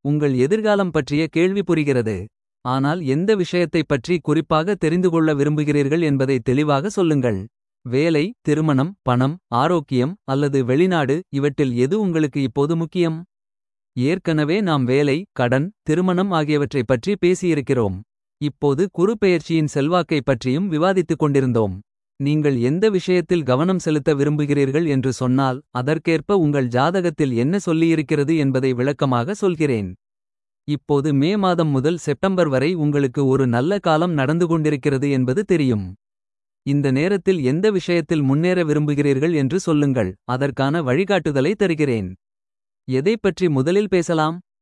உங்கள் எதிர்காலம் பற்றிய கேள்வி புரிகிறது. ஆனால் எந்த விஷயத்தைப் பற்றி குறிப்பாக தெரிந்துகொள்ள விரும்புகிறீர்கள் என்பதை தெளிவாக சொல்லுங்கள். வேலை திருமணம் பணம் ஆரோக்கியம் அல்லது வெளிநாடு இவற்றில் எது உங்களுக்கு இப்போது முக்கியம். ஏற்கனவே நாம் வேலை கடன் திருமணம் ஆகியவற்றைப் பற்றி பேசியிருக்கிறோம். இப்போது குறுபெயர்ச்சியின் செல்வாக்கைப் பற்றியும் விவாதித்துக் கொண்டிருந்தோம். நீங்கள் எந்த விஷயத்தில் கவனம் செலுத்த விரும்புகிறீர்கள் என்று சொன்னால். அதற்கேற்ப உங்கள் ஜாதகத்தில் என்ன சொல்லியிருக்கிறது என்பதை விளக்கமாக சொல்கிறேன். இப்போது மே மாதம் முதல் செப்டம்பர் வரை உங்களுக்கு ஒரு நல்ல காலம் நடந்து கொண்டிருக்கிறது என்பது தெரியும். இந்த நேரத்தில் எந்த விஷயத்தில் முன்னேற விரும்புகிறீர்கள் என்று சொல்லுங்கள். அதற்கான வழிகாட்டுதலை தருகிறேன். எதைப் பற்றி முதலில் பேசலாம்.